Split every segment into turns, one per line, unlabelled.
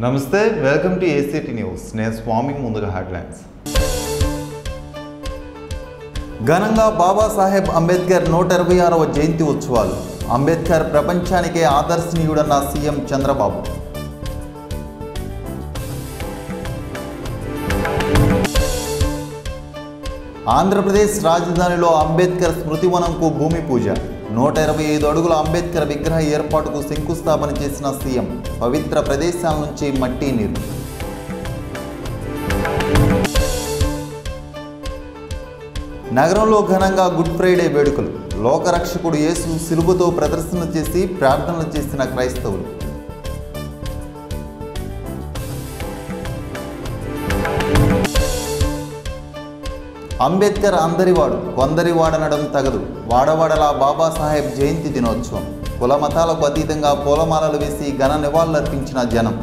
నమస్తే welcome to ACT news నేను స్వామి ముందుగా హెడ్లైన్స్ ఘనంగా బాబాసాహెబ్ అంబేద్కర్ నూట ఇరవై ఆరవ జయంతి ఉత్సవాలు అంబేద్కర్ ప్రపంచానికే ఆదర్శనీయుడన్న సీఎం చంద్రబాబు ఆంధ్రప్రదేశ్ రాజధానిలో అంబేద్కర్ స్మృతివనంకు భూమి పూజ నూట ఇరవై ఐదు అడుగుల అంబేద్కర్ విగ్రహ ఏర్పాటుకు శంకుస్థాపన చేసిన సీఎం పవిత్ర ప్రదేశాల నుంచి మట్టి నీరు నగరంలో ఘనంగా గుడ్ ఫ్రైడే వేడుకలు లోకరక్షకుడు యేసు సిలుబతో ప్రదర్శన చేసి ప్రార్థనలు చేసిన క్రైస్తవులు అంబేద్కర్ అందరివాడు కొందరివాడనడం తగదు వాడవాడలా బాబాసాహెబ్ జయంతి దినోత్సవం కుల మతాలకు అతీతంగా పూలమాలలు వేసి ఘన నివాళులర్పించిన జనం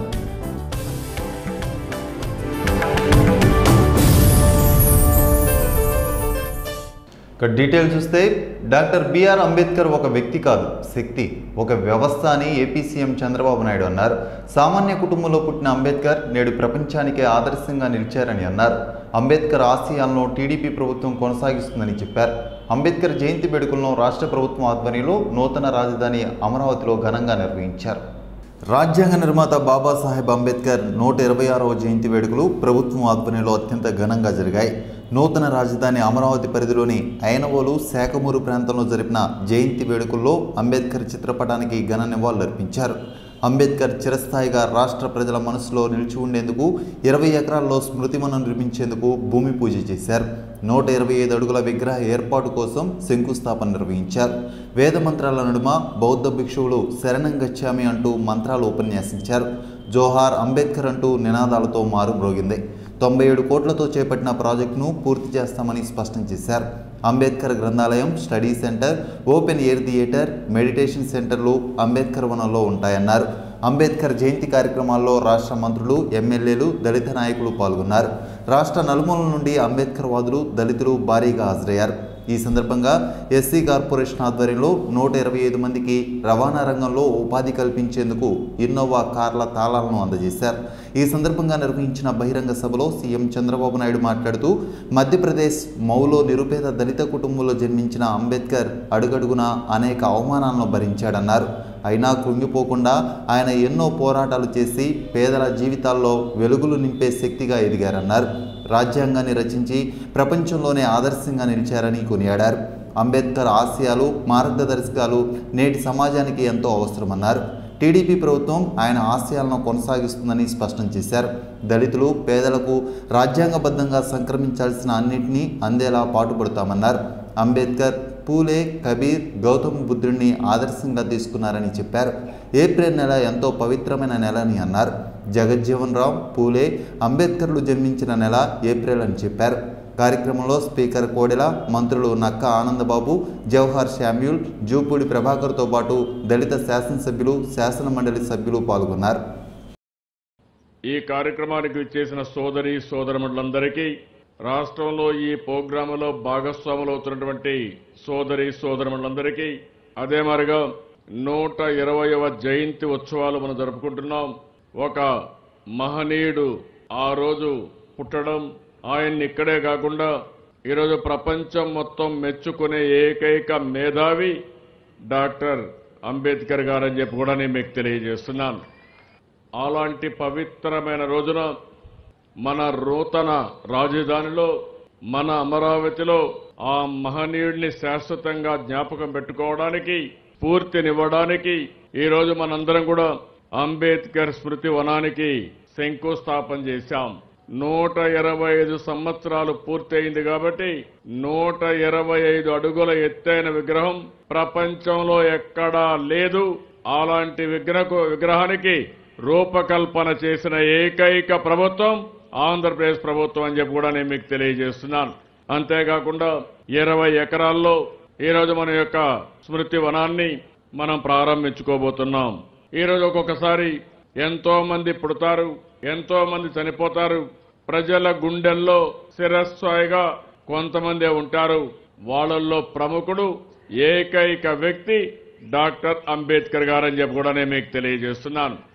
ఇక డీటెయిల్ చూస్తే డాక్టర్ బిఆర్ అంబేద్కర్ ఒక వ్యక్తి కాదు శక్తి ఒక వ్యవస్థ అని ఏపీ సీఎం చంద్రబాబు నాయుడు అన్నారు సామాన్య కుటుంబంలో పుట్టిన అంబేద్కర్ నేడు ప్రపంచానికే ఆదర్శంగా నిలిచారని అన్నారు అంబేద్కర్ ఆశయాలను టీడీపీ ప్రభుత్వం కొనసాగిస్తుందని చెప్పారు అంబేద్కర్ జయంతి వేడుకలను రాష్ట్ర ప్రభుత్వం ఆధ్వర్యంలో నూతన రాజధాని అమరావతిలో ఘనంగా నిర్వహించారు రాజ్యాంగ నిర్మాత బాబాసాహెబ్ అంబేద్కర్ నూట ఇరవై ఆరవ జయంతి వేడుకలు ప్రభుత్వం ఆధ్వర్యంలో అత్యంత ఘనంగా జరిగాయి నూతన రాజధాని అమరావతి పరిధిలోని ఐనవోలు శాఖమూరు ప్రాంతంలో జరిపిన జయంతి వేడుకల్లో అంబేద్కర్ చిత్రపటానికి ఘన నివాళులర్పించారు అంబేద్కర్ చిరస్థాయిగా రాష్ట్ర ప్రజల మనసులో నిలిచి ఉండేందుకు ఇరవై ఎకరాల్లో స్మృతివనం నిర్మించేందుకు భూమి పూజ చేశారు నూట ఇరవై ఐదు అడుగుల విగ్రహ ఏర్పాటు కోసం శంకుస్థాపన నిర్వహించారు వేద మంత్రాల నడుమ బౌద్ధ భిక్షువులు శరణం గచ్చామి అంటూ మంత్రాలు ఉపన్యాసించారు జోహార్ అంబేద్కర్ అంటూ నినాదాలతో మారుమ్రోగింది తొంభై ఏడు కోట్లతో చేపట్టిన ప్రాజెక్టును పూర్తి చేస్తామని స్పష్టం చేశారు అంబేద్కర్ గ్రంథాలయం study center open air theatre meditation సెంటర్లు అంబేద్కర్ వనంలో ఉంటాయన్నారు అంబేద్కర్ జయంతి కార్యక్రమాల్లో రాష్ట్ర మంత్రులు ఎమ్మెల్యేలు దళిత నాయకులు పాల్గొన్నారు రాష్ట్ర నలుమూలల నుండి అంబేద్కర్ వాదులు దళితులు భారీగా హాజరయ్యారు ఈ సందర్భంగా ఎస్సీ కార్పొరేషన్ ఆధ్వర్యంలో నూట ఇరవై ఐదు మందికి రవాణా రంగంలో ఉపాధి కల్పించేందుకు ఇన్నోవా కార్ల తాళాలను అందజేశారు ఈ సందర్భంగా నిర్వహించిన బహిరంగ సభలో సీఎం చంద్రబాబు నాయుడు మాట్లాడుతూ మధ్యప్రదేశ్ మౌలో నిరుపేద దళిత కుటుంబంలో జన్మించిన అంబేద్కర్ అడుగడుగునా అనేక అవమానాలను భరించాడన్నారు అయినా కృంగిపోకుండా ఆయన ఎన్నో పోరాటాలు చేసి పేదల జీవితాల్లో వెలుగులు నింపే శక్తిగా ఎదిగారన్నారు రాజ్యాంగాన్ని రచించి ప్రపంచంలోనే ఆదర్శంగా నిలిచారని కొనియాడారు అంబేద్కర్ ఆశయాలు మార్గదర్శకాలు నేటి సమాజానికి ఎంతో అవసరమన్నారు టీడీపీ ప్రభుత్వం ఆయన ఆశయాలను కొనసాగిస్తుందని స్పష్టం చేశారు దళితులు పేదలకు రాజ్యాంగబద్ధంగా సంక్రమించాల్సిన అన్నింటినీ అందేలా పాటుపడతామన్నారు అంబేద్కర్ పూలే కబీర్ గౌతమ్ బుద్ధుడిని ఆదర్శంగా తీసుకున్నారని చెప్పారు ఏప్రిల్ నెల ఎంతో పవిత్రమైన నెల అని అన్నారు జగజ్జీవన్ రామ్ పూలే అంబేద్కర్లు జన్మించిన నెల ఏప్రిల్ అని చెప్పారు కార్యక్రమంలో స్పీకర్ కోడెల మంత్రులు నక్క ఆనందబాబు జవహర్ శామ్యూల్ జూపూడి ప్రభాకర్తో పాటు దళిత శాసనసభ్యులు శాసన మండలి సభ్యులు పాల్గొన్నారు
ఈ కార్యక్రమానికి విచ్చేసిన సోదరి సోదరములందరికీ రాష్ట్రంలో ఈ ప్రోగ్రాములో భాగస్వాములు అవుతున్నటువంటి సోదరి సోదరములందరికీ అదే మరిగా నూట ఇరవయవ జయంతి ఉత్సవాలు మనం జరుపుకుంటున్నాం ఒక మహనీయుడు ఆ రోజు పుట్టడం ఆయన్ని ఇక్కడే కాకుండా ఈరోజు ప్రపంచం మొత్తం మెచ్చుకునే ఏకైక మేధావి డాక్టర్ అంబేద్కర్ గారని చెప్పి కూడా నేను మీకు తెలియజేస్తున్నాను అలాంటి పవిత్రమైన రోజున మన నూతన రాజధానిలో మన అమరావతిలో ఆ మహనీయుడిని శాశ్వతంగా జ్ఞాపకం పెట్టుకోవడానికి స్ఫూర్తినివ్వడానికి ఈ రోజు మనందరం కూడా అంబేద్కర్ స్మృతి వనానికి శంకుస్థాపన చేశాం నూట ఇరవై ఐదు సంవత్సరాలు పూర్తయింది కాబట్టి నూట ఇరవై ఐదు అడుగుల ఎత్తైన విగ్రహం ప్రపంచంలో ఎక్కడా లేదు అలాంటి విగ్రహకు విగ్రహానికి రూపకల్పన చేసిన ఏకైక ప్రభుత్వం ఆంధ్రప్రదేశ్ ప్రభుత్వం అని చెప్పి కూడా నేను మీకు తెలియజేస్తున్నాను అంతేకాకుండా ఇరవై ఎకరాల్లో ఈరోజు మన యొక్క స్మృతి వనాన్ని మనం ప్రారంభించుకోబోతున్నాం ఈరోజు ఒక్కొక్కసారి ఎంతో మంది పుడతారు ఎంతో మంది చనిపోతారు ప్రజల గుండెల్లో శిరస్థాయిగా కొంతమందే ఉంటారు వాళ్ళల్లో ప్రముఖుడు ఏకైక వ్యక్తి డాక్టర్ అంబేద్కర్ గారని చెప్పి కూడా నేను మీకు తెలియజేస్తున్నాను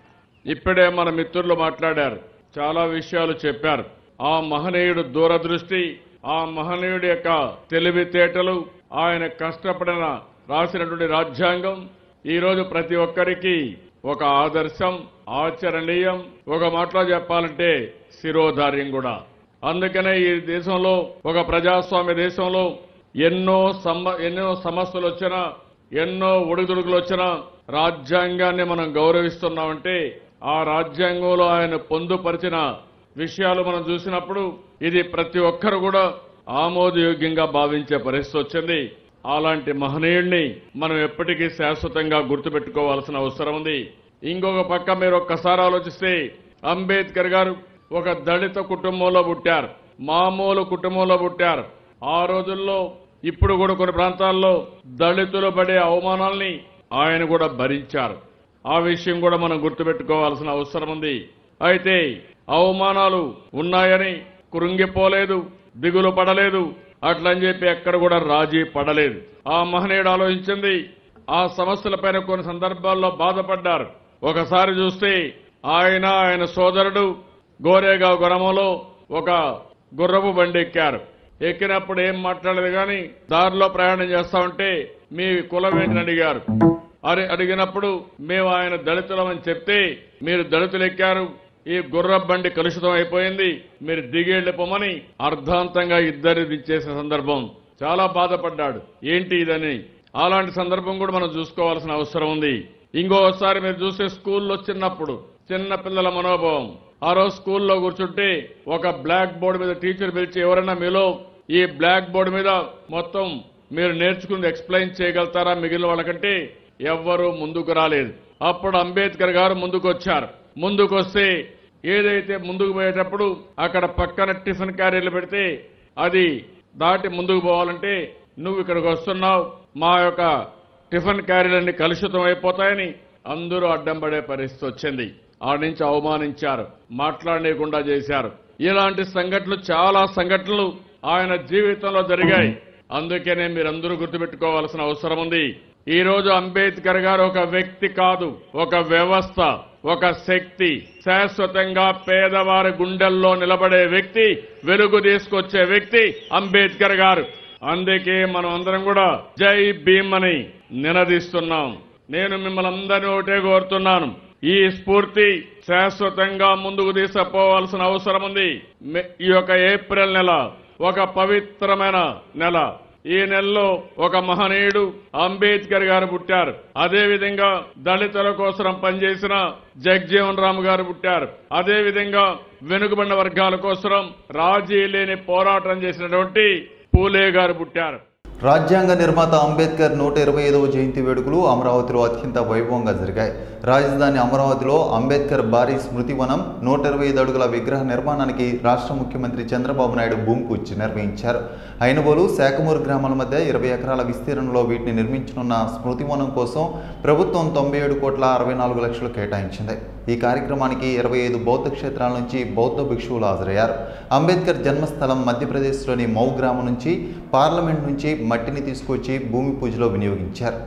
ఇప్పుడే మన మిత్రులు మాట్లాడారు చాలా విషయాలు చెప్పారు ఆ మహనీయుడు దూరదృష్టి ఆ మహనీయుడి యొక్క తెలివితేటలు ఆయన కష్టపడిన రాసినటువంటి రాజ్యాంగం ఈ రోజు ప్రతి ఒక్కరికి ఒక ఆదర్శం ఆచరణీయం ఒక మాటలో చెప్పాలంటే శిరోధార్యం కూడా అందుకనే ఈ దేశంలో ఒక ప్రజాస్వామ్య దేశంలో ఎన్నో సమ ఎన్నో సమస్యలు వచ్చినా ఎన్నో ఒడిదుడుకులు వచ్చినా రాజ్యాంగాన్ని మనం గౌరవిస్తున్నామంటే ఆ రాజ్యాంగంలో ఆయన పొందుపరిచిన విషయాలు మనం చూసినప్పుడు ఇది ప్రతి ఒక్కరు కూడా ఆమోదయోగ్యంగా భావించే పరిస్థితి వచ్చింది అలాంటి మహనీయుడిని మనం ఎప్పటికీ శాశ్వతంగా గుర్తుపెట్టుకోవాల్సిన అవసరం ఉంది ఇంకొక పక్క మీరు ఒక్కసారి ఆలోచిస్తే అంబేద్కర్ గారు ఒక దళిత కుటుంబంలో పుట్టారు మామూలు కుటుంబంలో పుట్టారు ఆ రోజుల్లో ఇప్పుడు కూడా కొన్ని ప్రాంతాల్లో దళితులు పడే అవమానాల్ని ఆయన కూడా భరించారు ఆ విషయం కూడా మనం గుర్తుపెట్టుకోవాల్సిన అవసరం ఉంది అయితే అవమానాలు ఉన్నాయని కృంగిపోలేదు దిగులు పడలేదు అట్లని చెప్పి ఎక్కడ కూడా రాజీ పడలేదు ఆ మహనీయుడు ఆలోచించింది ఆ సమస్యలపైన కొన్ని సందర్భాల్లో బాధపడ్డారు ఒకసారి చూస్తే ఆయన ఆయన సోదరుడు గోరేగావ్ గ్రామంలో ఒక గుర్రపు బండి ఎక్కారు ఎక్కినప్పుడు ఏం మాట్లాడలేదు కానీ దారిలో ప్రయాణం చేస్తా ఉంటే మీ కులం ఏంటని అడిగారు అని అడిగినప్పుడు మేము ఆయన దళితులమని చెప్తే మీరు దళితులు ఎక్కారు ఈ గుర్ర బండి కలుషితం అయిపోయింది మీరు దిగేళ్ళిపోమని అర్ధాంతంగా ఇద్దరు దించేసిన సందర్భం చాలా బాధపడ్డాడు ఏంటి ఇదని అలాంటి సందర్భం కూడా మనం చూసుకోవాల్సిన అవసరం ఉంది ఇంకోసారి మీరు చూస్తే స్కూల్లో చిన్నప్పుడు చిన్న పిల్లల మనోభావం ఆ రోజు స్కూల్లో కూర్చుంటే ఒక బ్లాక్ బోర్డు మీద టీచర్ పిలిచి ఎవరైనా మీలో ఈ బ్లాక్ బోర్డు మీద మొత్తం మీరు నేర్చుకుంది ఎక్స్ప్లెయిన్ చేయగలుగుతారా మిగిలిన వాళ్ళకంటే ఎవ్వరూ ముందుకు రాలేదు అప్పుడు అంబేద్కర్ గారు ముందుకు వచ్చారు ముందుకు వస్తే ఏదైతే ముందుకు పోయేటప్పుడు అక్కడ పక్కన టిఫిన్ క్యారీలు పెడితే అది దాటి ముందుకు పోవాలంటే నువ్వు ఇక్కడికి వస్తున్నావు మా యొక్క టిఫిన్ క్యారీలన్నీ కలుషితం అయిపోతాయని అందరూ అడ్డం పడే పరిస్థితి వచ్చింది ఆ నుంచి అవమానించారు మాట్లాడలేకుండా చేశారు ఇలాంటి సంఘటనలు చాలా సంఘటనలు ఆయన జీవితంలో జరిగాయి అందుకనే మీరందరూ గుర్తుపెట్టుకోవాల్సిన అవసరం ఉంది ఈ రోజు అంబేద్కర్ గారు ఒక వ్యక్తి కాదు ఒక వ్యవస్థ ఒక శక్తి శాశ్వతంగా పేదవారి గుండెల్లో నిలబడే వ్యక్తి వెలుగు తీసుకొచ్చే వ్యక్తి అంబేద్కర్ గారు అందుకే మనం అందరం కూడా జై భీమ్ అని నినదిస్తున్నాం నేను మిమ్మల్ని అందరినీ ఒకటే కోరుతున్నాను ఈ స్ఫూర్తి శాశ్వతంగా ముందుకు తీసుకుపోవాల్సిన అవసరం ఉంది మే- ఈ యొక్క ఏప్రిల్ నెల ఒక పవిత్రమైన నెల ఈ నెలలో ఒక మహనీయుడు అంబేద్కర్ గారు పుట్టారు అదే విధంగా దళితుల కోసం పనిచేసిన జగ్జీవన్ రామ్ గారు పుట్టారు అదే విధంగా వెనుకబడిన వర్గాల కోసం రాజీ లేని పోరాటం చేసినటువంటి పూలే గారు పుట్టారు
రాజ్యాంగ నిర్మాత అంబేద్కర్ నూట ఇరవై ఐదవ జయంతి వేడుకలు అమరావతిలో అత్యంత వైభవంగా జరిగాయి రాజధాని అమరావతిలో అంబేద్కర్ భారీ స్మృతివనం నూట ఇరవై ఐదు అడుగుల విగ్రహ నిర్మాణానికి రాష్ట్ర ముఖ్యమంత్రి చంద్రబాబు నాయుడు భూమి పూజ నిర్వహించారు అయినబోలు శాఖమూరు గ్రామాల మధ్య ఇరవై ఎకరాల విస్తీర్ణంలో వీటిని నిర్మించనున్న స్మృతివనం కోసం ప్రభుత్వం తొంభై ఏడు కోట్ల అరవై నాలుగు లక్షలు కేటాయించింది ఈ కార్యక్రమానికి ఇరవై ఐదు బౌద్ధ క్షేత్రాల నుంచి బౌద్ధ భిక్షువులు హాజరయ్యారు అంబేద్కర్ జన్మస్థలం మధ్యప్రదేశ్లోని మౌ గ్రామం నుంచి పార్లమెంట్ నుంచి మట్టిని తీసుకొచ్చి భూమి పూజలో వినియోగించారు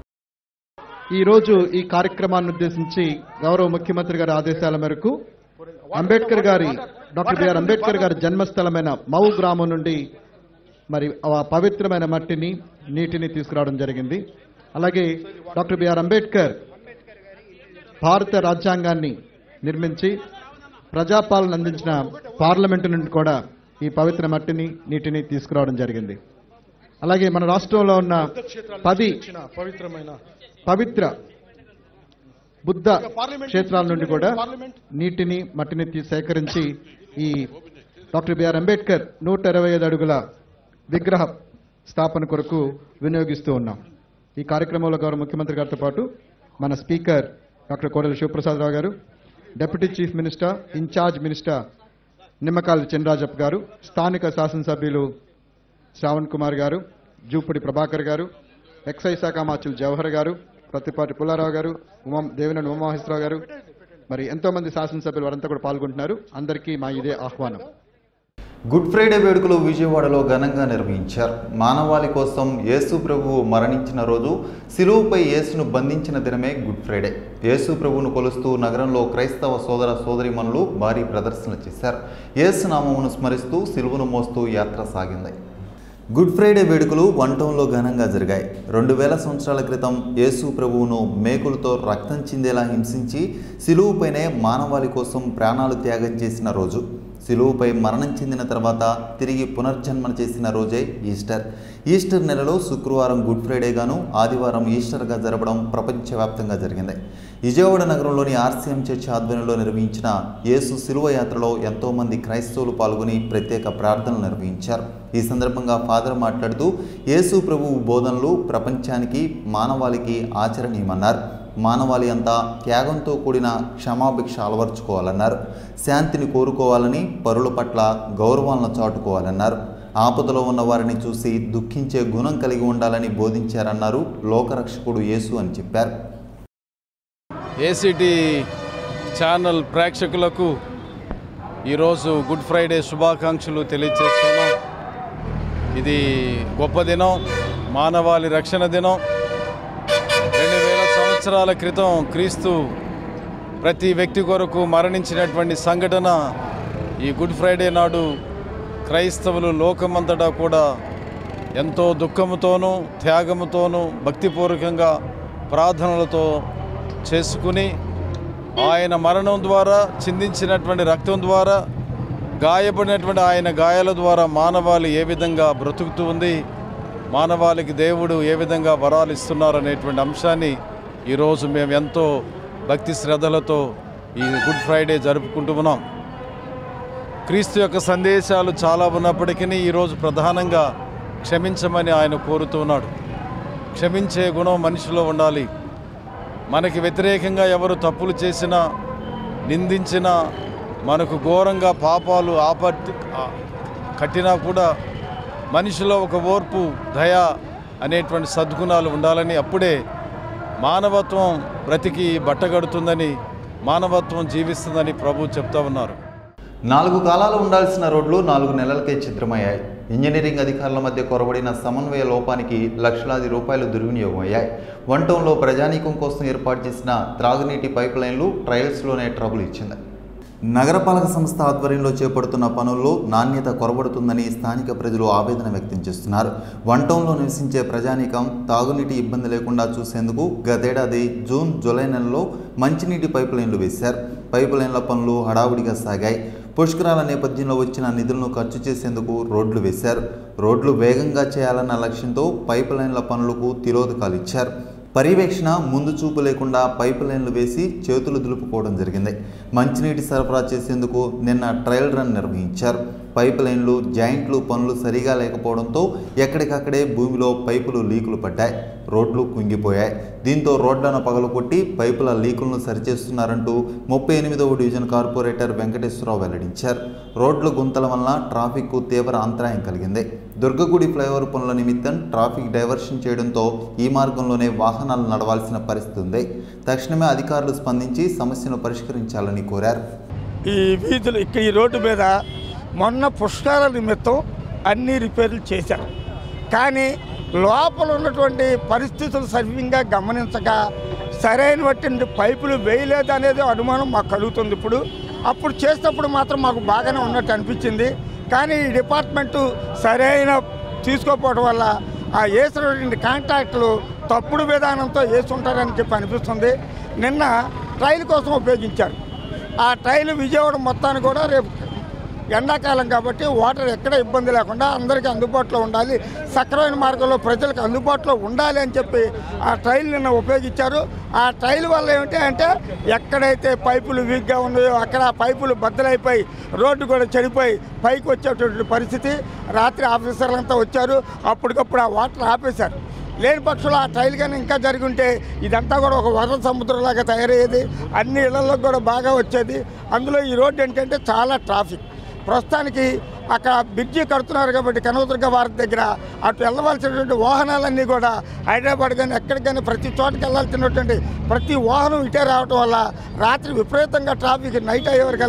ఈరోజు ఈ కార్యక్రమాన్ని ఉద్దేశించి గౌరవ ముఖ్యమంత్రి గారి ఆదేశాల మేరకు అంబేద్కర్ గారి డాక్టర్ బిఆర్ అంబేద్కర్ గారి జన్మస్థలమైన మౌ గ్రామం నుండి మరి ఆ పవిత్రమైన మట్టిని నీటిని తీసుకురావడం జరిగింది అలాగే డాక్టర్ బిఆర్ అంబేద్కర్ భారత రాజ్యాంగాన్ని నిర్మించి ప్రజాపాలన అందించిన పార్లమెంటు నుండి కూడా ఈ పవిత్ర మట్టిని నీటిని తీసుకురావడం జరిగింది అలాగే మన రాష్ట్రంలో ఉన్న పది
పవిత్రమైన
పవిత్ర బుద్ధ క్షేత్రాల నుండి కూడా నీటిని మట్టిని తీ- సేకరించి ఈ డాక్టర్ బిఆర్ అంబేద్కర్ నూట ఇరవై ఐదు అడుగుల విగ్రహ స్థాపన కొరకు వినియోగిస్తూ ఉన్నాం ఈ కార్యక్రమంలో గౌరవ ముఖ్యమంత్రి గారితో పాటు మన స్పీకర్ డాక్టర్ కోడెల శివప్రసాదరావు గారు deputy chief minister incharge minister Nimmakayala Chinarajappa గారు స్థానిక శాసనసభ్యులు శ్రావణ్ కుమార్ గారు జూపుడి ప్రభాకర్ గారు ఎక్సైజ్ శాఖ మార్చులు జవహర్ గారు ప్రతిపాటి పుల్లారావు గారు ఉమా దేవినేని ఉమామహేశ్వరరావు గారు మరి ఎంతో మంది శాసనసభ్యులు వారంతా కూడా పాల్గొంటున్నారు అందరికీ మా ఇదే ఆహ్వానం
గుడ్ ఫ్రైడే వేడుకలు విజయవాడలో ఘనంగా నిర్వహించారు మానవాళి కోసం యేసు ప్రభువు మరణించిన రోజు సిలువుపై యేసును బంధించిన దినమే గుడ్ ఫ్రైడే యేసు ప్రభువును కొలుస్తూ నగరంలో క్రైస్తవ సోదర సోదరిమణులు భారీ ప్రదర్శనలు చేశారు యేసు నామమును స్మరిస్తూ సిలువను మోస్తూ యాత్ర సాగింది గుడ్ ఫ్రైడే వేడుకలు వన్ టౌన్లో ఘనంగా జరిగాయి రెండు వేల సంవత్సరాల క్రితం యేసు ప్రభువును మేకులతో రక్తం చిందేలా హింసించి సిలువుపైనే మానవాళి కోసం ప్రాణాలు త్యాగం చేసిన రోజు సిలువుపై మరణం చెందిన తర్వాత తిరిగి పునర్జన్మన చేసిన రోజే ఈస్టర్ ఈస్టర్ నెలలో శుక్రవారం గుడ్ ఫ్రైడేగాను ఆదివారం ఈస్టర్గా జరపడం ప్రపంచవ్యాప్తంగా జరిగింది విజయవాడ నగరంలోని ఆర్సీఎం చర్చ్ ఆధ్వర్యంలో నిర్వహించిన యేసు సిలువ యాత్రలో ఎంతోమంది క్రైస్తవులు పాల్గొని ప్రత్యేక ప్రార్థనలు నిర్వహించారు ఈ సందర్భంగా ఫాదర్ మాట్లాడుతూ యేసు ప్రభువు బోధనలు ప్రపంచానికి మానవాళికి ఆచరణీయమన్నారు మానవాళి అంతా త్యాగంతో కూడిన క్షమాభిక్ష అలవర్చుకోవాలన్నారు శాంతిని కోరుకోవాలని పరుల పట్ల గౌరవాలను చాటుకోవాలన్నారు ఆపదలో ఉన్న వారిని చూసి దుఃఖించే గుణం కలిగి ఉండాలని బోధించారన్నారు లోకరక్షకుడు యేసు అని చెప్పారు
ఏసీటీ ఛానల్ ప్రేక్షకులకు ఈరోజు గుడ్ ఫ్రైడే శుభాకాంక్షలు తెలియజేస్తున్నాం ఇది గొప్ప దినం మానవాళి రక్షణ దినం రెండు వేల సంవత్సరాల క్రితం క్రీస్తు ప్రతి వ్యక్తి కొరకు మరణించినటువంటి సంఘటన ఈ గుడ్ ఫ్రైడే నాడు క్రైస్తవులు లోకమంతటా కూడా ఎంతో దుఃఖముతోనూ త్యాగముతోనూ భక్తిపూర్వకంగా ప్రార్థనలతో చేసుకుని ఆయన మరణం ద్వారా చిందించినటువంటి రక్తం ద్వారా గాయపడినటువంటి ఆయన గాయాల ద్వారా మానవాళి ఏ విధంగా బ్రతుకుతూ ఉంది మానవాళికి దేవుడు ఏ విధంగా వరాలు ఇస్తున్నారనేటువంటి అంశాన్ని ఈరోజు మేము ఎంతో భక్తి శ్రద్ధలతో ఈ గుడ్ ఫ్రైడే జరుపుకుంటూ ఉన్నాం క్రీస్తు యొక్క సందేశాలు చాలా ఉన్నప్పటికీ ఈరోజు ప్రధానంగా క్షమించమని ఆయన కోరుతూ ఉన్నాడు క్షమించే గుణం మనిషిలో ఉండాలి మనకి వ్యతిరేకంగా ఎవరు తప్పులు చేసినా నిందించినా మనకు ఘోరంగా పాపాలు ఆపత్తి ఆ- కట్టినా కూడా మనిషిలో ఒక ఓర్పు దయ అనేటువంటి సద్గుణాలు ఉండాలని అప్పుడే మానవత్వం బ్రతికి బట్టగడుతుందని మానవత్వం జీవిస్తుందని ప్రభు చెప్తా ఉన్నారు
నాలుగు కాలాలు ఉండాల్సిన రోడ్లు నాలుగు నెలలకే చిత్రమయ్యాయి ఇంజనీరింగ్ అధికారుల మధ్య కొరబడిన సమన్వయ లోపానికి లక్షలాది రూపాయలు దుర్వినియోగం అయ్యాయి వన్ టౌన్లో ప్రజానీకం కోసం ఏర్పాటు చేసిన త్రాగునీటి పైప్ లైన్లు ట్రయల్స్లోనే ట్రబుల్ ఇచ్చింది నగరపాలక సంస్థ ఆధ్వర్యంలో చేపడుతున్న పనుల్లో నాణ్యత కొరబడుతుందని స్థానిక ప్రజలు ఆవేదన వ్యక్తం చేస్తున్నారు వన్ టౌన్లో నివసించే ప్రజానీకం తాగునీటి ఇబ్బంది లేకుండా చూసేందుకు గతేడాది జూన్ జూలై నెలలో మంచినీటి పైప్ లైన్లు వేశారు పైప్ లైన్ల పనులు హడావుడిగా సాగాయి పుష్కరాల నేపథ్యంలో వచ్చిన నిధులను ఖర్చు చేసేందుకు రోడ్లు వేశారు రోడ్లు వేగంగా చేయాలన్న లక్ష్యంతో పైప్ లైన్ల పనులకు తిరోధకాలు ఇచ్చారు పర్యవేక్షణ ముందు చూపు లేకుండా పైప్ లైన్లు వేసి చేతులు దులుపుకోవడం జరిగింది మంచినీటి సరఫరా చేసేందుకు నిన్న ట్రయల్ రన్ నిర్వహించారు పైప్ లైన్లు జాయింట్లు పనులు సరిగా లేకపోవడంతో ఎక్కడికక్కడే భూమిలో పైపులు లీకులు పడ్డాయి రోడ్లు కుంగిపోయాయి దీంతో రోడ్లను పగలకొట్టి పైపుల లీకులను సరిచేస్తున్నారంటూ ముప్పై ఎనిమిదవ డివిజన్ కార్పొరేటర్ వెంకటేశ్వరరావు వెల్లడించారు రోడ్ల గుంతల వలన ట్రాఫిక్కు తీవ్ర అంతరాయం కలిగింది దుర్గగుడి ఫ్లైఓవర్ పనుల నిమిత్తం ట్రాఫిక్ డైవర్షన్ చేయడంతో ఈ మార్గంలోనే వాహనాలు నడవాల్సిన పరిస్థితి ఉంది తక్షణమే అధికారులు స్పందించి సమస్యను పరిష్కరించాలని కోరారు
ఈ వీధులు ఇక్కడ ఈ రోడ్డు మీద మొన్న పుష్కరాల నిమిత్తం అన్ని రిపేర్లు చేశారు కానీ లోపల ఉన్నటువంటి పరిస్థితులు సరిగ్గా గమనించక సరైనటువంటి పైపులు వేయలేదు అనేది అనుమానం మాకు కలుగుతుంది ఇప్పుడు అప్పుడు చేసినప్పుడు మాత్రం మాకు బాగానే ఉన్నట్టు అనిపించింది కానీ ఈ డిపార్ట్మెంటు సరైన తీసుకోకపోవడం వల్ల ఆ వేసినటువంటి కాంట్రాక్టులు తప్పుడు విధానంతో వేస్తుంటారని చెప్పి అనిపిస్తుంది నిన్న ట్రైల్ కోసం ఉపయోగించారు ఆ ట్రైల్ విజయవాడ మొత్తాన్ని కూడా రేపు ఎండాకాలం కాబట్టి వాటర్ ఎక్కడ ఇబ్బంది లేకుండా అందరికీ అందుబాటులో ఉండాలి సక్రమైన మార్గంలో ప్రజలకు అందుబాటులో ఉండాలి అని చెప్పి ఆ ట్రైల్ నిన్న ఉపయోగించారు ఆ ట్రైల్ వల్ల ఏమిటి అంటే ఎక్కడైతే పైపులు వీక్గా ఉన్నాయో అక్కడ ఆ పైపులు బద్దలైపోయి రోడ్డు కూడా చెడిపోయి పైకి వచ్చేటువంటి పరిస్థితి రాత్రి ఆఫీసర్లంతా వచ్చారు అప్పటికప్పుడు ఆ వాటర్ ఆపేశారు లేని పక్షులు ఆ ట్రైల్ కానీ ఇంకా జరిగి ఉంటే ఇదంతా కూడా ఒక వరద సముద్రంలాగా తయారయ్యేది అన్ని ఇళ్లలో కూడా బాగా వచ్చేది అందులో ఈ రోడ్డు ఏంటంటే చాలా ట్రాఫిక్ ప్రస్తుతానికి అక్కడ బ్రిడ్జి కడుతున్నారు కాబట్టి కనవదుర్గ భారత్ దగ్గర అటు వెళ్ళవలసినటువంటి వాహనాలన్నీ కూడా హైదరాబాద్ కానీ ఎక్కడికి కానీ ప్రతి చోటకి వెళ్ళాల్సినటువంటి ప్రతి వాహనం ఇటే రావటం వల్ల రాత్రి విపరీతంగా ట్రాఫిక్ నైట్ అయ్యేవరకల్లా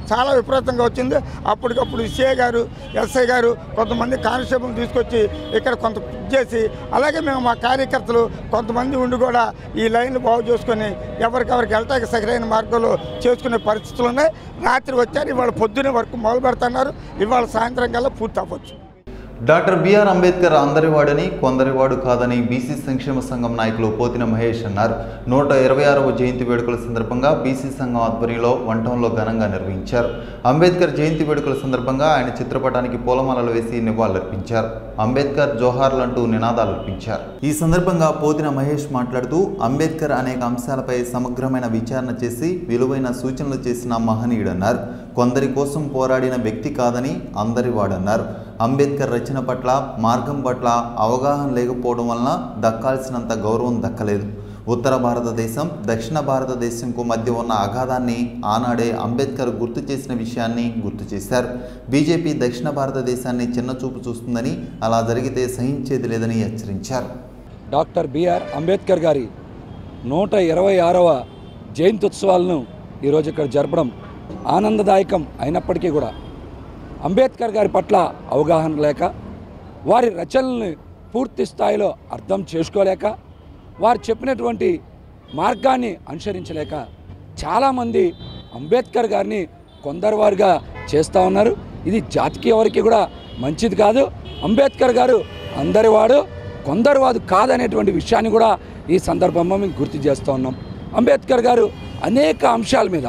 చాలా విపరీతంగా వచ్చింది అప్పటికప్పుడు సిఏ గారు ఎస్ఐ గారు కొంతమంది కానిస్టేబుల్ తీసుకొచ్చి ఇక్కడ కొంత చేసి అలాగే మేము మా కార్యకర్తలు కొంతమంది ఉండి కూడా ఈ లైన్లు బాగు చేసుకొని ఎవరికెవరికి వెళ్ళటానికి సరైన మార్గంలో చేసుకునే పరిస్థితులు ఉన్నాయి రాత్రి వచ్చారు ఇవాళ పొద్దున్నే వరకు మొదలు పెడుతున్నారు ఇవాళ సాయంత్రం కల్లా పూర్తి అవ్వచ్చు
డాక్టర్ బిఆర్ అంబేద్కర్ అందరివాడని కొందరివాడు కాదని బీసీ సంక్షేమ సంఘం నాయకులు పోతిన మహేష్ అన్నారు నూట ఇరవై ఆరవ జయంతి వేడుకల సందర్భంగా బీసీ సంఘం ఆధ్వర్యంలో వంటంలో ఘనంగా నిర్వహించారు అంబేద్కర్ జయంతి వేడుకల సందర్భంగా ఆయన చిత్రపటానికి పూలమాలలు వేసి నివాళులర్పించారు అంబేద్కర్ జోహార్లు అంటూ నినాదాలు అర్పించారు ఈ సందర్భంగా పోతిన మహేష్ మాట్లాడుతూ అంబేద్కర్ అనేక అంశాలపై సమగ్రమైన విచారణ చేసి విలువైన సూచనలు చేసిన మహనీయుడన్నారు కొందరి కోసం పోరాడిన వ్యక్తి కాదని అందరివాడన్నారు అంబేద్కర్ రచన పట్ల మార్గం పట్ల అవగాహన లేకపోవడం వలన దక్కాల్సినంత గౌరవం దక్కలేదు ఉత్తర భారతదేశం దక్షిణ భారతదేశంకు మధ్య ఉన్న అగాధాన్ని ఆనాడే అంబేద్కర్ గుర్తు చేసిన విషయాన్ని గుర్తు చేశారు బీజేపీ దక్షిణ భారతదేశాన్ని చిన్నచూపు చూస్తుందని అలా జరిగితే సహించేది లేదని హెచ్చరించారు
డాక్టర్ బిఆర్ అంబేద్కర్ గారి నూట ఇరవై ఆరవ జయంత్యుత్సవాలను ఈరోజు ఇక్కడ జరపడం ఆనందదాయకం అయినప్పటికీ కూడా అంబేద్కర్ గారి పట్ల అవగాహన లేక వారి రచనల్ని పూర్తి స్థాయిలో అర్థం చేసుకోలేక వారు చెప్పినటువంటి మార్గాన్ని అనుసరించలేక చాలామంది అంబేద్కర్ గారిని కొందరు వారుగా చేస్తూ ఉన్నారు ఇది జాతికి ఎవరికి కూడా మంచిది కాదు అంబేద్కర్ గారు అందరివాడు కొందరు వాదు కాదనేటువంటి విషయాన్ని కూడా ఈ సందర్భంలో మేము గుర్తు చేస్తూ ఉన్నాం అంబేద్కర్ గారు అనేక అంశాల మీద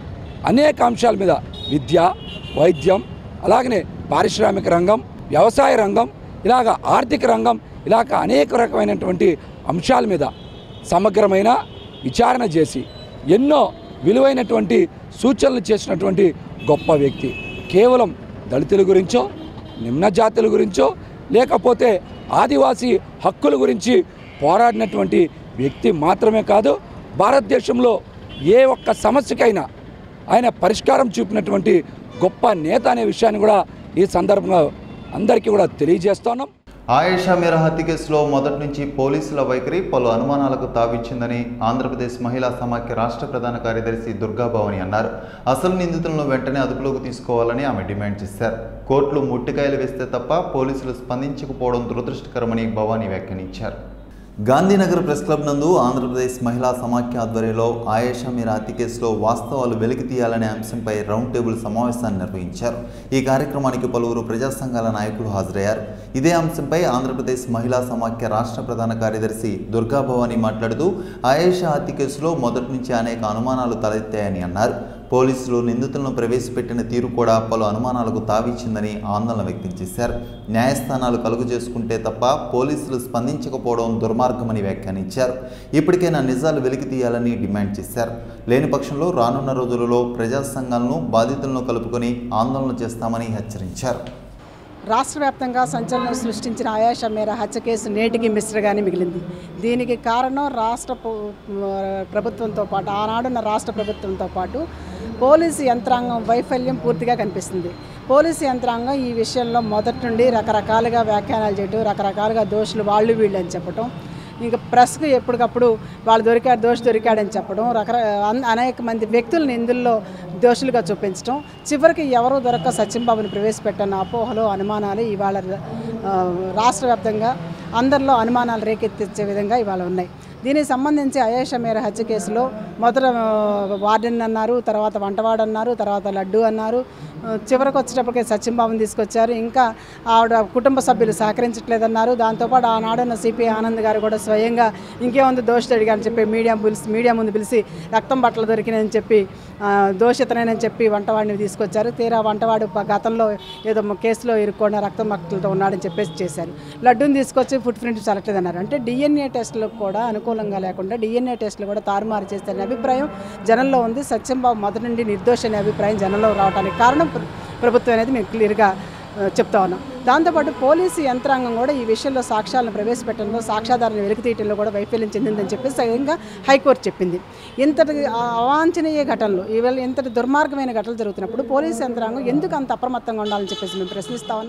అనేక అంశాల మీద విద్య వైద్యం అలాగనే పారిశ్రామిక రంగం వ్యవసాయ రంగం ఇలాగ ఆర్థిక రంగం ఇలాగ అనేక రకమైనటువంటి అంశాల మీద సమగ్రమైన విచారణ చేసి ఎన్నో విలువైనటువంటి సూచనలు చేసినటువంటి గొప్ప వ్యక్తి కేవలం దళితుల గురించో నిమ్న జాతుల గురించో లేకపోతే ఆదివాసీ హక్కుల గురించి పోరాడినటువంటి వ్యక్తి మాత్రమే కాదు భారతదేశంలో ఏ ఒక్క సమస్యకైనా ఆయన పరిష్కారం చూపినటువంటి గొప్ప నేత అనే విషయాన్ని కూడా ఈ సందర్భంగా అందరికీ కూడా తెలియజేస్తున్నాం
ఆయేషా మీరా హత్య కేసులో మొదటి నుంచి పోలీసుల వైఖరి పలు అనుమానాలకు తావిచ్చిందని ఆంధ్రప్రదేశ్ మహిళా సమాఖ్య రాష్ట్ర ప్రధాన కార్యదర్శి దుర్గాభవాని అన్నారు అసలు నిందితులను వెంటనే అదుపులోకి తీసుకోవాలని ఆమె డిమాండ్ చేశారు కోర్టులు ముట్టికాయలు వేస్తే తప్ప పోలీసులు స్పందించకపోవడం దురదృష్టకరమని భవానీ వ్యాఖ్యానించారు గాంధీనగర్ ప్రెస్ క్లబ్ నందు ఆంధ్రప్రదేశ్ మహిళా సమాఖ్య ఆధ్వర్యంలో ఆయేషా మీరా హత్య కేసులో వాస్తవాలు వెలికి తీయాలనే అంశంపై రౌండ్ టేబుల్ సమావేశాన్ని నిర్వహించారు ఈ కార్యక్రమానికి పలువురు ప్రజా సంఘాల నాయకులు హాజరయ్యారు ఇదే అంశంపై ఆంధ్రప్రదేశ్ మహిళా సమాఖ్య రాష్ట్ర ప్రధాన కార్యదర్శి దుర్గా భవానీ మాట్లాడుతూ ఆయేషా హత్య కేసులో మొదటి నుంచి అనేక అనుమానాలు తలెత్తాయని అన్నారు పోలీసులు నిందితులను ప్రవేశపెట్టిన తీరు కూడా పలు అనుమానాలకు తావిచ్చిందని ఆందోళన వ్యక్తం చేశారు న్యాయస్థానాలు కలుగు చేసుకుంటే తప్ప పోలీసులు స్పందించకపోవడం దుర్మార్గమని వ్యాఖ్యానించారు ఇప్పటికైనా నిజాలు వెలికి తీయాలని డిమాండ్ చేశారు లేని పక్షంలో రానున్న రోజులలో ప్రజా సంఘాలను బాధితులను కలుపుకొని ఆందోళన చేస్తామని హెచ్చరించారు
రాష్ట్ర వ్యాప్తంగా సంచలనం సృష్టించిన ఆయాష మేర హత్య కేసు నేటికి మిశ్రగానే మిగిలింది దీనికి కారణం రాష్ట్ర పో- ప్రభుత్వంతో పాటు ఆనాడున్న రాష్ట్ర ప్రభుత్వంతో పాటు పోలీసు యంత్రాంగం వైఫల్యం పూర్తిగా కనిపిస్తుంది పోలీసు యంత్రాంగం ఈ విషయంలో మొదటి నుండి రకరకాలుగా వ్యాఖ్యానాలు చేయటం రకరకాలుగా దోషులు వాళ్ళు వీళ్ళు అని చెప్పటం ఇంకా ప్రెస్కి ఎప్పటికప్పుడు వాళ్ళు దొరికాడు దోషి దొరికాడని చెప్పడం రకర అన్- అనేక మంది వ్యక్తులను ఇందులో దోషులుగా చూపించడం చివరికి ఎవరూ దొరక్క సత్యంబాబుని ప్రవేశపెట్టిన అపోహలు అనుమానాలు ఇవాళ ఆ, రాష్ట్ర వ్యాప్తంగా అందరిలో అనుమానాలు రేకెత్తించే విధంగా ఇవాళ ఉన్నాయి దీనికి సంబంధించి అయేష మేర హత్య కేసులో మొదట ఆ, వార్డెన్ అన్నారు తర్వాత వంటవాడు అన్నారు తర్వాత లడ్డు అన్నారు ఆ, చివరికి వచ్చేటప్పటికి సత్యంబాబుని తీసుకొచ్చారు ఇంకా ఆవిడ కుటుంబ సభ్యులు సహకరించట్లేదన్నారు దాంతోపాటు ఆనాడున్న సిపి ఆనంద్ గారు కూడా స్వయంగా ఇంకేముంది దోషితుడిగా అని చెప్పి మీడియా పిలిచి మీడియా ముందు పిలిచి రక్తం బట్టలు దొరికినాయని చెప్పి ఆ, దోషితనని చెప్పి వంటవాడిని తీసుకొచ్చారు తీరా వంటవాడు ప- గతంలో ఏదో మ- కేసులో ఇరుక్కున్న రక్తం బట్టలతో ఉన్నాడని చెప్పేసి చేశారు లడ్డూని తీసుకొచ్చి ఫుట్ ప్రింట్ చల్లట్లేదన్నారు అంటే డిఎన్ఏ టెస్టులకు కూడా అనుకూలంగా లేకుండా డిఎన్ఏ టెస్టులు కూడా తారుమారు చేస్తారనే అభిప్రాయం జనంలో ఉంది సత్యంబాబు మొదటి నుండి నిర్దోష అనే అభిప్రాయం జనంలో రావడానికి కారణం ప్ర- ప్రభుత్వం అనేది మేము క్లియర్గా ఆ, చెప్తా ఉన్నాం దాంతోపాటు పోలీసు యంత్రాంగం కూడా ఈ విషయంలో సాక్ష్యాలను ప్రవేశపెట్టడంలో సాక్ష్యాధారాలను వెలికితీయటంలో కూడా వైఫల్యం చెందిందని చెప్పి స్వయంగా హైకోర్టు చెప్పింది ఇంతటి ఆ అవాంఛనీయ ఘటనలు ఈవేళ ఇంతటి దుర్మార్గమైన ఘటనలు జరుగుతున్నప్పుడు పోలీసు యంత్రాంగం ఎందుకు అంత అప్రమత్తంగా ఉండాలని చెప్పేసి మేము ప్రశ్నిస్తా ఉన్నాం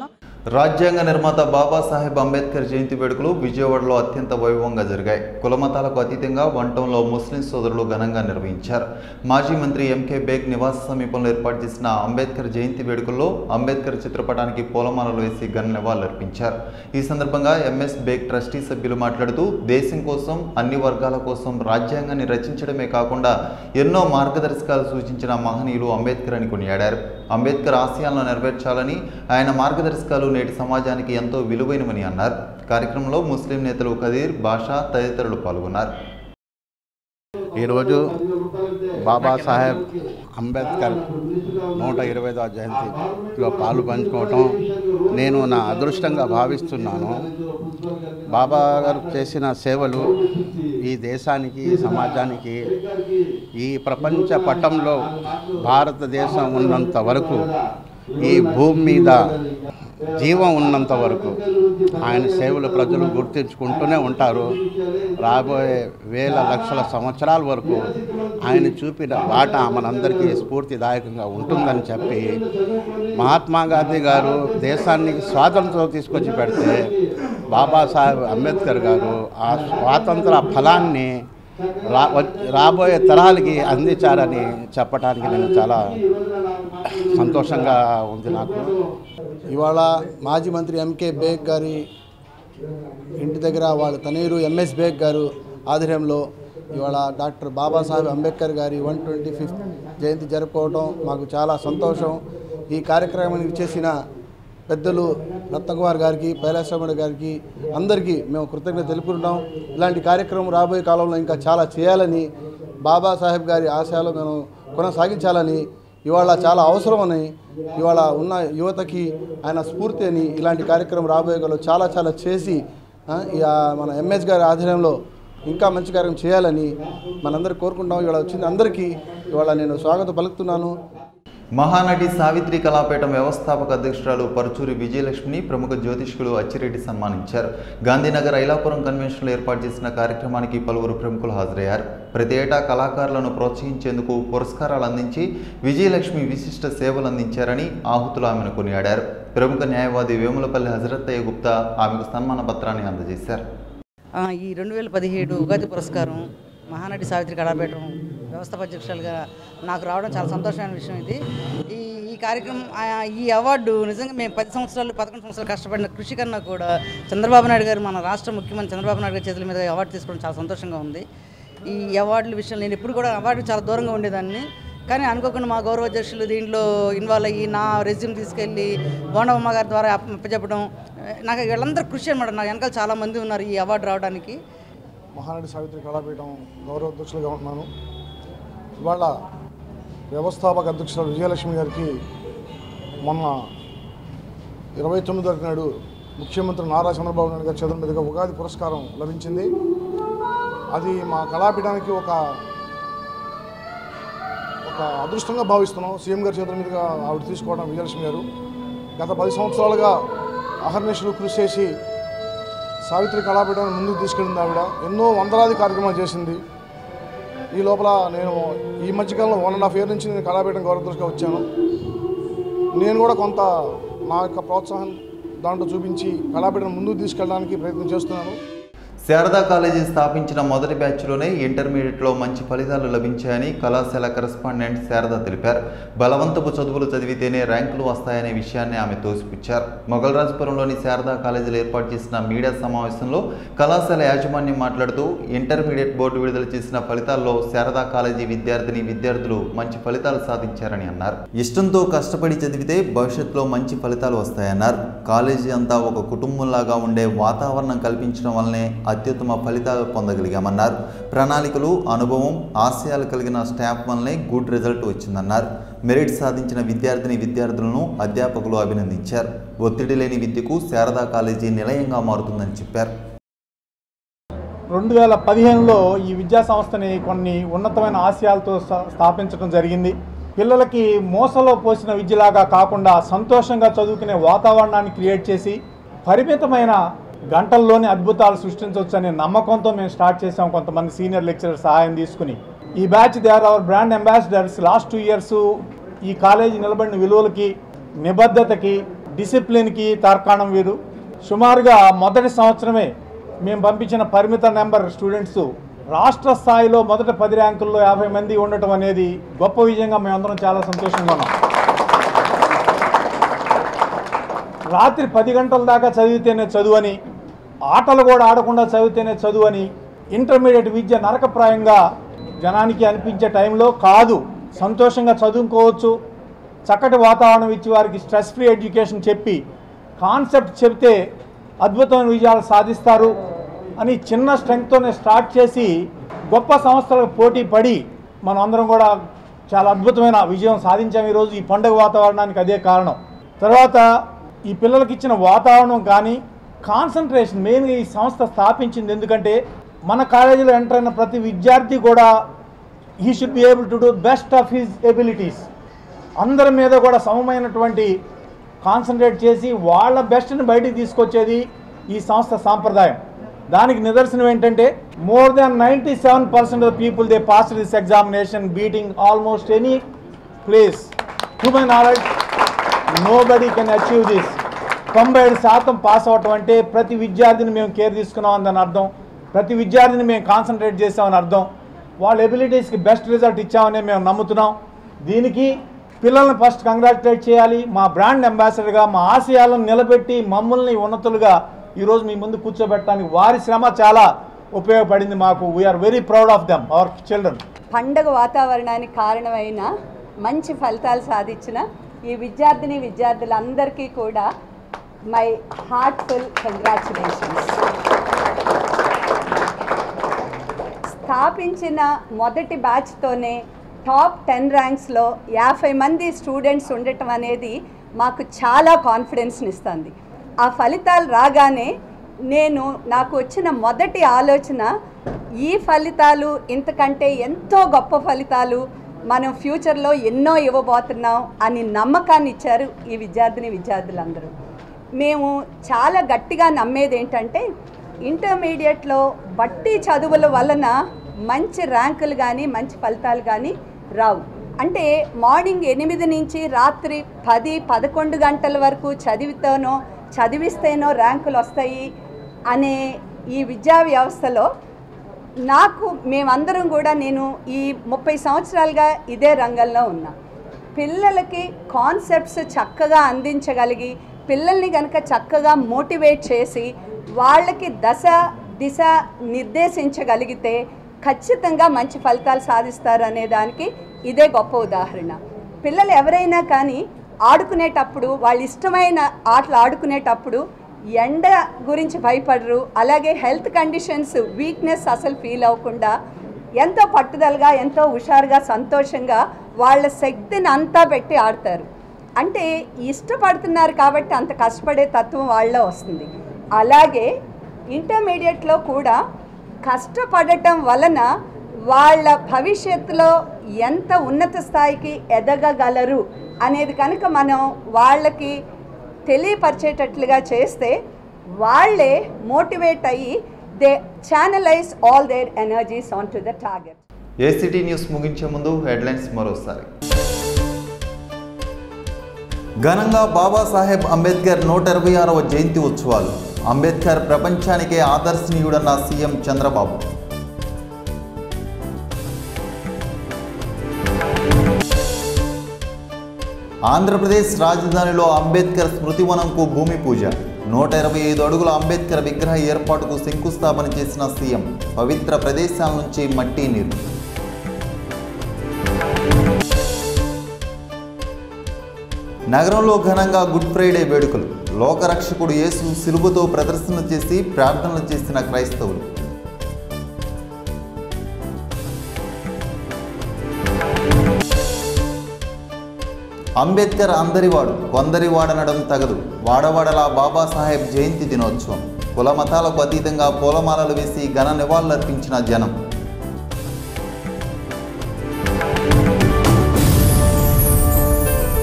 రాజ్యాంగ నిర్మాత బాబాసాహెబ్ అంబేద్కర్ జయంతి వేడుకలు విజయవాడలో అత్యంత వైభవంగా జరిగాయి కులమతాలకు అతీతంగా వంటంలో ముస్లిం సోదరులు ఘనంగా నిర్వహించారు మాజీ మంత్రి ఎంకే బేగ్ నివాస సమీపంలో ఏర్పాటు చేసిన అంబేద్కర్ జయంతి వేడుకల్లో అంబేద్కర్ చిత్రపటానికి పూలమాలలు వేసి ఘన నివాళులర్పించారు ఈ సందర్భంగా ఎంఎస్ బేగ్ ట్రస్టీ సభ్యులు మాట్లాడుతూ దేశం కోసం అన్ని వర్గాల కోసం రాజ్యాంగాన్ని రచించడమే కాకుండా ఎన్నో మార్గదర్శకాలు సూచించిన మహనీయులు అంబేద్కర్ అని కొనియాడారు అంబేద్కర్ ఆశయాలను నెరవేర్చాలని ఆయన మార్గదర్శకాలు నేటి సమాజానికి ఎంతో విలువైనవని అన్నారు కార్యక్రమంలో ముస్లిం నేతలు కదీర్ బాషా తదితరులు పాల్గొన్నారు
ఈరోజు బాబాసాహెబ్ అంబేద్కర్ నూట ఇరవై ఐదవ జయంతిలో పాలు పంచుకోవటం నేను నా అదృష్టంగా భావిస్తున్నాను బాబా గారు చేసిన సేవలు ఈ దేశానికి సమాజానికి ఈ ప్రపంచ పటంలో భారతదేశం ఉన్నంత వరకు ఈ భూమి మీద జీవం ఉన్నంత వరకు ఆయన సేవలు ప్రజలు గుర్తించుకుంటూనే ఉంటారు రాబోయే వేల లక్షల సంవత్సరాల వరకు ఆయన చూపిన బాట మనందరికీ స్ఫూర్తిదాయకంగా ఉంటుందని చెప్పి మహాత్మా గాంధీ గారు దేశాన్ని స్వాతంత్రం తీసుకొచ్చి పెడితే బాబాసాహెబ్ అంబేద్కర్ గారు ఆ స్వాతంత్ర ఫలాన్ని రా వచ్- రాబోయే తరాలకి అందించారని చెప్పడానికి నేను చాలా సంతోషంగా ఉంది నాకు
ఇవాళ మాజీ మంత్రి ఎంకే బేగ్ గారి ఇంటి దగ్గర వాళ్ళ తనయురు ఎంఎస్ బేగ్ గారు ఆధ్వర్యంలో ఇవాళ డాక్టర్ బాబాసాహెబ్ అంబేద్కర్ గారి వన్ ట్వంటీ ఫిఫ్త్ జయంతి జరుపుకోవడం మాకు చాలా సంతోషం ఈ కార్యక్రమానికి చేసిన పెద్దలు రత్నకుమార్ గారికి పైలాశ్రముడు గారికి అందరికీ మేము కృతజ్ఞత తెలుపుకుంటాం ఇలాంటి కార్యక్రమం రాబోయే కాలంలో ఇంకా చాలా చేయాలని బాబాసాహెబ్ గారి ఆశయాలు మేము కొనసాగించాలని ఇవాళ చాలా అవసరమని ఇవాళ ఉన్న యువతకి ఆయన స్ఫూర్తి అని ఇలాంటి కార్యక్రమం రాబోయే కాలంలో చాలా చాలా చేసి ఆ, ఈ, ఆ, మన ఎంఎస్ గారి ఆధ్వర్యంలో ఇంకా మంచి కార్యం చేయాలని మనందరూ కోరుకుంటాం ఇవాళ వచ్చింది అందరికీ ఇవాళ నేను స్వాగతం పలుకుతున్నాను
మహానటి సావిత్రి కళాపీఠం వ్యవస్థాపక అధ్యక్షురాలు పరుచూరి విజయలక్ష్మిని ప్రముఖ జ్యోతిష్కులు అచ్చిరెడ్డి సన్మానించారు గాంధీనగర్ ఐలాపురం కన్వెన్షన్లో ఏర్పాటు చేసిన కార్యక్రమానికి పలువురు ప్రముఖులు హాజరయ్యారు ప్రతి ఏటా కళాకారులను ప్రోత్సహించేందుకు పురస్కారాలు అందించి విజయలక్ష్మి విశిష్ట సేవలు అందించారని ఆహుతులు ఆమెను కొనియాడారు ప్రముఖ న్యాయవాది వేములపల్లి హజరత్తయ్య గుప్తా ఆమెకు సన్మాన పత్రాన్ని అందజేశారు
ఆ, ఈ రెండు వేల పదిహేడు ఉగాది పురస్కారం మహానటి సావిత్రి కళాపీఠం వ్యవస్థాపధ్యక్షులుగా నాకు రావడం చాలా సంతోషమైన విషయం ఇది ఈ ఈ కార్యక్రమం ఆ, ఈ అవార్డు నిజంగా మేము పది సంవత్సరాలు పదకొండు సంవత్సరాలు కష్టపడిన కృషి కన్నా కూడా చంద్రబాబు నాయుడు గారు మన రాష్ట్ర ముఖ్యమంత్రి చంద్రబాబు నాయుడు గారి చేతుల మీద ఈ అవార్డు తీసుకోవడం చాలా సంతోషంగా ఉంది ఈ అవార్డుల విషయం నేను ఎప్పుడు కూడా అవార్డు చాలా దూరంగా ఉండేదాన్ని కానీ అనుకోకుండా మా గౌరవ అధ్యక్షులు దీంట్లో ఇన్వాల్వ్ అయ్యి నా రెజ్యూమ్ తీసుకెళ్ళి బోండమ్మ గారి ద్వారా అప్ప- అప్పచెప్పడం నాకు వీళ్ళందరూ కృషి అనమాట నా వెనకాల చాలా మంది ఉన్నారు ఈ అవార్డు రావడానికి
మహానటి సావిత్రి కళాపీఠం గౌరవ అధ్యక్షులుగా ఉంటున్నాను ఇవాళ వ్యవస్థాపక అధ్యక్షులు విజయలక్ష్మి గారికి మొన్న ఇరవై తొమ్మిదో నాడు ముఖ్యమంత్రి నారా చంద్రబాబు నాయుడు గారి చేతుల మీదుగా ఉగాది పురస్కారం లభించింది అది మా కళాపీఠానికి ఒక ఒక అదృష్టంగా భావిస్తున్నాం సీఎం గారి చేతుల మీదుగా ఆవిడ తీసుకోవడం విజయలక్ష్మి గారు గత పది సంవత్సరాలుగా అహర్నిశలు కృషి చేసి సావిత్రి కళాపీఠాన్ని ముందుకు తీసుకెళ్ళింది ఆవిడ ఎన్నో వందలాది కార్యక్రమాలు చేసింది ఈ లోపల నేను ఈ మధ్యకాలంలో వన్ అండ్ హాఫ్ ఇయర్ నుంచి నేను కళాపీఠం గౌరవదృష్టిగా వచ్చాను నేను కూడా కొంత నా యొక్క ప్రోత్సాహం దాంట్లో చూపించి కళాపీఠం ముందుకు తీసుకెళ్ళడానికి ప్రయత్నం చేస్తున్నాను
శారదా కాలేజీ స్థాపించిన మొదటి బ్యాచ్లోనే ఇంటర్మీడియట్లో మంచి ఫలితాలు లభించాయని కళాశాల కరెస్పాండెంట్ శారద తెలిపారు బలవంతపు చదువులు చదివితేనే ర్యాంకులు వస్తాయనే విషయాన్ని ఆమె తోసిపుచ్చారు మొగల్రాజపురంలోని శారదా కాలేజీలో ఏర్పాటు చేసిన మీడియా సమావేశంలో కళాశాల యాజమాన్యం మాట్లాడుతూ ఇంటర్మీడియట్ బోర్డు విడుదల చేసిన ఫలితాల్లో శారదా కాలేజీ విద్యార్థిని విద్యార్థులు మంచి ఫలితాలు సాధించారని అన్నారు ఇష్టంతో కష్టపడి చదివితే భవిష్యత్తులో మంచి ఫలితాలు వస్తాయన్నారు కాలేజీ అంతా ఒక కుటుంబంలాగా ఉండే వాతావరణం కల్పించడం వల్లనే అత్యుత్తమ ఫలితాలు పొందగలిగామన్నారు ప్రణాళికలు అనుభవం ఆశయాలు కలిగిన స్టాఫ్ వల్లనే గుడ్ రిజల్ట్ వచ్చిందన్నారు మెరిట్ సాధించిన విద్యార్థిని విద్యార్థులను అధ్యాపకులు అభినందించారు ఒత్తిడి లేని విద్యకు శారదా కాలేజీ నిలయంగా మారుతుందని చెప్పారు
రెండు వేల పదిహేనులో ఈ విద్యా సంస్థని కొన్ని ఉన్నతమైన ఆశయాలతో స్థా- స్థాపించడం జరిగింది పిల్లలకి మోసలో పోసిన విద్యలాగా కాకుండా సంతోషంగా చదువుకునే వాతావరణాన్ని క్రియేట్ చేసి పరిమితమైన గంటల్లోనే అద్భుతాలు సృష్టించవచ్చనే నమ్మకంతో మేము స్టార్ట్ చేసాం కొంతమంది సీనియర్ లెక్చరర్ సహాయం తీసుకుని ఈ batch they are our brand ambassadors last two years ఈ కాలేజీ నిలబడిన విలువలకి నిబద్ధతకి డిసిప్లిన్కి తార్కాణం వీరు సుమారుగా మొదటి సంవత్సరమే మేము పంపించిన పరిమిత నెంబర్ స్టూడెంట్స్ రాష్ట్ర స్థాయిలో మొదటి పది ర్యాంకుల్లో యాభై మంది ఉండటం అనేది గొప్ప విజయంగా మేమందరం చాలా సంతోషంగా ఉన్నాం రాత్రి పది గంటల దాకా చదివితేనే చదువని ఆటలు కూడా ఆడకుండా చదివితేనే చదువని ఇంటర్మీడియట్ విద్య నరకప్రాయంగా జనానికి అనిపించే టైంలో కాదు సంతోషంగా చదువుకోవచ్చు చక్కటి వాతావరణం ఇచ్చి వారికి స్ట్రెస్ ఫ్రీ ఎడ్యుకేషన్ చెప్పి కాన్సెప్ట్ చెప్తే అద్భుతమైన విజయాలు సాధిస్తారు అని చిన్న స్ట్రెంగ్త్తోనే స్టార్ట్ చేసి గొప్ప సంస్థలకు పోటీ పడి మనం అందరం కూడా చాలా అద్భుతమైన విజయం సాధించాం ఈరోజు ఈ పండుగ వాతావరణానికి అదే కారణం తర్వాత ఈ పిల్లలకి ఇచ్చిన వాతావరణం కానీ కాన్సన్ట్రేషన్ మెయిన్గా ఈ సంస్థ స్థాపించింది ఎందుకంటే మన కాలేజీలో ఎంటర్ అయిన ప్రతి విద్యార్థి కూడా he should be able to do best of his abilities అందరి మీద కూడా సమమైనటువంటి కాన్సన్ట్రేట్ చేసి వాళ్ళ బెస్ట్ని బయటికి తీసుకొచ్చేది ఈ సంస్థ సాంప్రదాయం దానికి నిదర్శనం ఏంటంటే more than ninety seven percent of people they pass this examination beating almost any place to my knowledge nobody can achieve this తొంభై ఏడు శాతం పాస్ అవటం అంటే ప్రతి విద్యార్థిని మేము కేర్ తీసుకున్నాం దాని అర్థం ప్రతి విద్యార్థిని మేము కాన్సన్ట్రేట్ చేసామని అర్థం వాళ్ళ ఎబిలిటీస్కి బెస్ట్ రిజల్ట్ ఇచ్చామని మేము నమ్ముతున్నాం దీనికి పిల్లల్ని ఫస్ట్ కంగ్రాచులేట్ చేయాలి మా బ్రాండ్ అంబాసిడర్గా మా ఆశయాలను నిలబెట్టి మమ్మల్ని ఉన్నతులుగా ఈరోజు మీ ముందు కూర్చోబెట్టడానికి వారి శ్రమ చాలా ఉపయోగపడింది మాకు we are very proud of them our children
పండగ వాతావరణానికి కారణమైన మంచి ఫలితాలు సాధించిన ఈ విద్యార్థిని విద్యార్థులందరికీ కూడా మై హార్ట్ఫుల్ కంగ్రాచులేషన్స్ స్థాపించిన మొదటి బ్యాచ్తోనే టాప్ టెన్ ర్యాంక్స్లో యాభై మంది స్టూడెంట్స్ ఉండటం అనేది మాకు చాలా కాన్ఫిడెన్స్ని ఇస్తుంది ఆ ఫలితాలు రాగానే నేను నాకు వచ్చిన మొదటి ఆలోచన ఈ ఫలితాలు ఇంతకంటే ఎంతో గొప్ప ఫలితాలు మనం ఫ్యూచర్లో ఎన్నో ఇవ్వబోతున్నాం అని నమ్మకాన్ని ఇచ్చారు ఈ విద్యార్థిని విద్యార్థులందరూ మేము చాలా గట్టిగా నమ్మేది ఏంటంటే ఇంటర్మీడియట్లో బట్టి చదువుల వలన మంచి ర్యాంకులు కానీ మంచి ఫలితాలు కానీ రావు అంటే మార్నింగ్ ఎనిమిది నుంచి రాత్రి పది పదకొండు గంటల వరకు చదివితేనో చదివిస్తేనో ర్యాంకులు వస్తాయి అనే ఈ విద్యా వ్యవస్థలో నాకు మేమందరం కూడా నేను ఈ ముప్పై సంవత్సరాలుగా ఇదే రంగంలో ఉన్నా పిల్లలకి కాన్సెప్ట్స్ చక్కగా అందించగలిగి పిల్లల్ని కనుక చక్కగా మోటివేట్ చేసి వాళ్ళకి దశ దిశ నిర్దేశించగలిగితే ఖచ్చితంగా మంచి ఫలితాలు సాధిస్తారు అనే దానికి ఇదే గొప్ప ఉదాహరణ పిల్లలు ఎవరైనా కానీ ఆడుకునేటప్పుడు వాళ్ళ ఇష్టమైన ఆటలు ఆడుకునేటప్పుడు ఎండ గురించి భయపడరు అలాగే హెల్త్ కండిషన్స్ వీక్నెస్ అసలు ఫీల్ అవ్వకుండా ఎంతో పట్టుదలగా ఎంతో హుషారుగా సంతోషంగా వాళ్ళ శక్తిని అంతా పెట్టి ఆడతారు అంటే ఇష్టపడుతున్నారు కాబట్టి అంత కష్టపడే తత్వం వాళ్ళలో వస్తుంది అలాగే ఇంటర్మీడియట్లో కూడా కష్టపడటం వలన వాళ్ళ భవిష్యత్తులో ఎంత ఉన్నత స్థాయికి ఎదగగలరు అనేది కనుక మనం వాళ్ళకి తెలియపరిచేటట్లుగా చేస్తే వాళ్ళే మోటివేట్ అయ్యి they channelise all their energies on to the target
ACT news ముగించే ముందు హెడ్లైన్స్ మరోసారి ఘనంగా బాబాసాహెబ్ అంబేద్కర్ నూట ఇరవై ఆరవ జయంతి ఉత్సవాలు అంబేద్కర్ ప్రపంచానికే ఆదర్శనీయుడన్న సీఎం చంద్రబాబు ఆంధ్రప్రదేశ్ రాజధానిలో అంబేద్కర్ స్మృతివనంకు భూమి పూజ నూట ఇరవై ఐదు అడుగుల అంబేద్కర్ విగ్రహ ఏర్పాటుకు శంకుస్థాపన చేసిన సీఎం పవిత్ర ప్రదేశాల నుంచి మట్టి నీరు నగరంలో ఘనంగా గుడ్ ఫ్రైడే వేడుకలు లోకరక్షకుడు యేసు సిలువతో ప్రదర్శన చేసి ప్రార్థనలు చేసిన క్రైస్తవులు అంబేద్కర్ అందరివాడు కొందరి వాడనడం తగదు వాడవాడలా బాబాసాహెబ్ జయంతి దినోత్సవం కుల మతాలకు అతీతంగా పూలమాలలు వేసి ఘన నివాళులర్పించిన జనం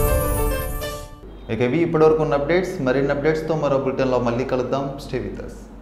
ఇక ఇవి ఇప్పటివరకు ఉన్న అప్డేట్స్ మరిన్ని అప్డేట్స్తో మరో బులెటిన్లో మళ్ళీ కలుద్దాం స్టే విత్ us